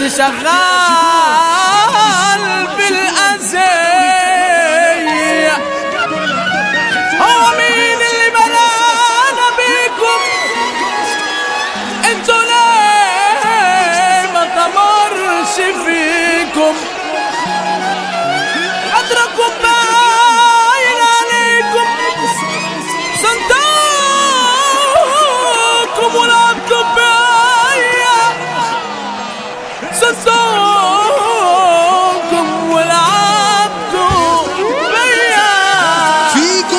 شغال بالأزية هو مين اللي بلانا بيكم انتوا ليه ما تمرش فيكم قدركم باين عليكم صندوقكم ولعبتوا بيا صندوقكم ولعبتوا بيا فيكو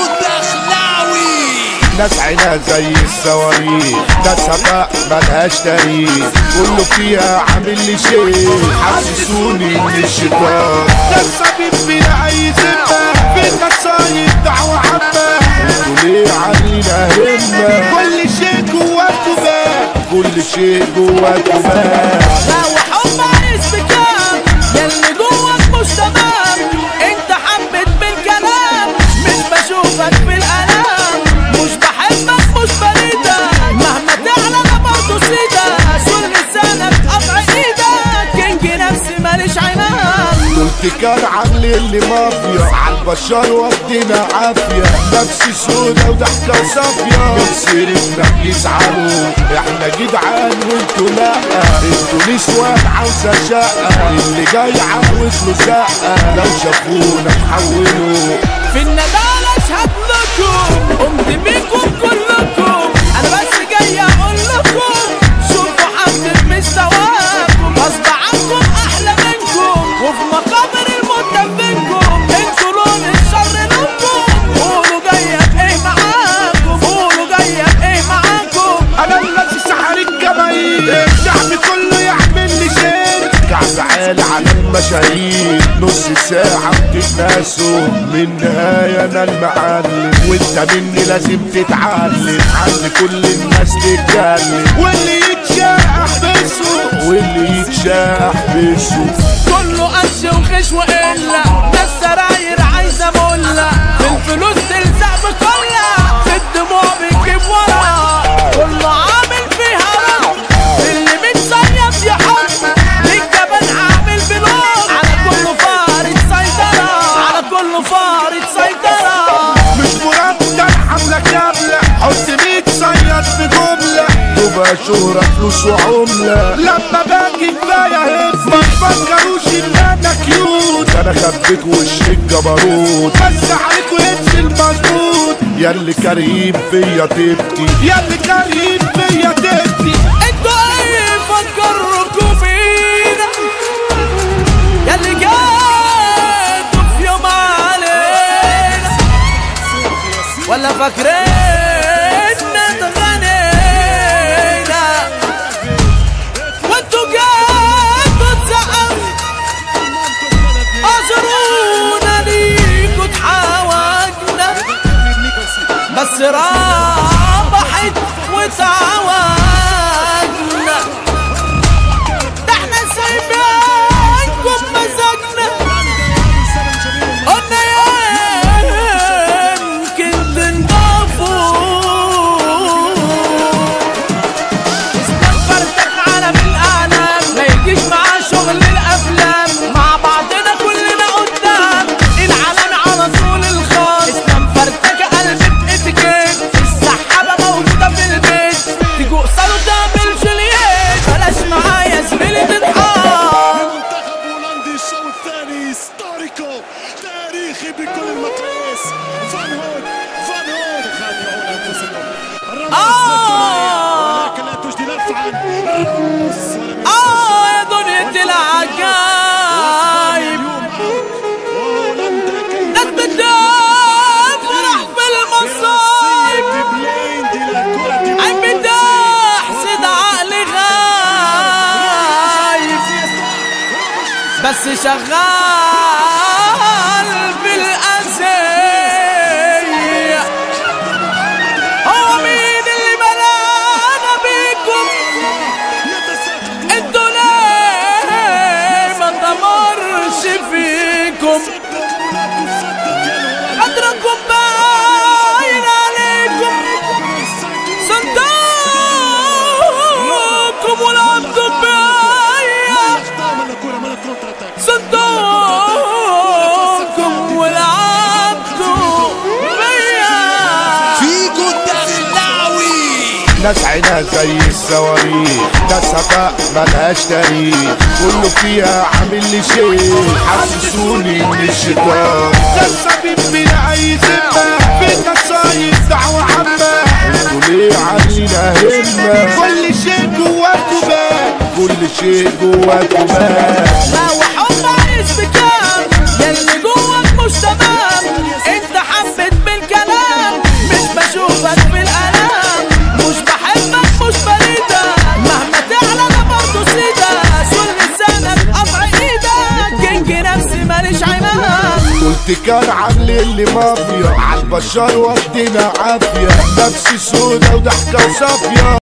الدخلاوي ناس عينها زي الصواريخ ناس هباء ملهاش تاريخ كله فيها عامل لي شيء حسسوني ان الشيطان ناس حبيب بلا اي ذمه في النصايب دعوه عامه انتوا ليه علينا همه كل شيء جواكوا باب كل شيء جواكوا باب لو حب عايز بكام ياللي جواك مش تمام انت حبيت بالكلام مش بشوفك في الالام مش بحبك مش بريدك مهما تعلى انا برضه سيدك سول لسانك قطع ايدك كينج نفسي ماليش عنان قلت كان عامل اللي مافيا عالبشر واخدنا عافية نفسي سودا وضحكة صافية بسيرتنا يزعلوا احنا جدعان وانتوا لا انتوا نسوان عاوزة شقة اللي جاي عاوز له شقة لو شافونا تحولوا في الندالة اشهد لكم قمت بيكم كلكم انا بس جاي اقول لكم شوفوا حد مستواكم غصب عنكم احلى منكم وفي مقابر الموت دفنكم انتوا لون الشر لكم قولوا جاية بايه معاكم قولوا جاية بايه معاكم انا الذي سحر الجماهير الشعب كله يعمل لي شير كعب عالي على المشاهير نص ساعة بتتناسوا من نهاية انا المعلم وانت مني لازم تتعلم عند كل الناس تتكلم واللي يتشاء احبسه واللي يتشاء احبسه كله قش وخش وقلة ده السراير عايزة ملة في الفلوس تلزق بكلة في الدموع بتجيب ورا كله عامل فيها رد اللي متصيف يحط للجبل عامل بلوك على كله فارد سيطرة على كله فارد سيطرة مش مرتب حملة كاملة حط 100 صياد في جملة تبقى شهرة فلوس وعملة لما باجي كفاية هز ما تفكروش ان انا كيوت انا خبيت وش الجبروت بس عليكوا يمشي المظبوط يا اللي كريم فيا تبكي يا اللي كريم فيا تبكي انتوا ايه فكركم بينا ياللي جاتوا في يوم علينا ولا فاكرين اتغنينا وانتوا جاتوا تسقفوا اعذرونا ليكوا اتحاوجنا بس رابحت وتعوجنا ده احنا سايبينكم مزاجنا قلنا يمكن تنضافوا استغفرتك عالم الاعلام ما يجيش معاه شغل الافلام مع بعضنا كلنا قدام العالم على طول الخط استنفرتك قلبي باتيكيت السحابه موجوده في البيت تيجي قصاده تعمل جولييت بلاش معايا زميلي تتحار منتخب هولندي الشوط الثاني ستاريكو تاريخي بكل المقاييس فان هون فان هون خادعون انفسكم الرمز آه. ولكن لا تجدي نفعا رمز ولم اه يا دنيا العجايب هولندا كيف ناس بتفرح بالمصايب بليند الى كرة عم بتحسد عقلي غايب بس شغال بالأزية هو مين اللي بلانا بيكم انتوا ليه ما تمرش فيكم قدركم باين عليكم صندوقكم ولعبتوا بيا ناس عينها زي الصواريخ ناس هفاء ملهاش تاريخ كله فيها عامل لي شيء حسسوني ان الشيطان ناس حبيب بلا اي ذمه في نصايح دعوه عامه انتوا ليه عاملين همه كل شيء جواكوا بان كل شيء جواكوا بان لا وحب عايز بكام يلي جواك مش تمام انت حبيت بالكلام مش بشوفك في الالام مش بحبك مش بريدك مهما تعلى انا برضه سيدك سول لسانك قطع ايدك كينج نفسي ماليش عناد قلت كان عامل لي مافيا عالبشر ودينا عافية نفسي سودا وضحكة وصافية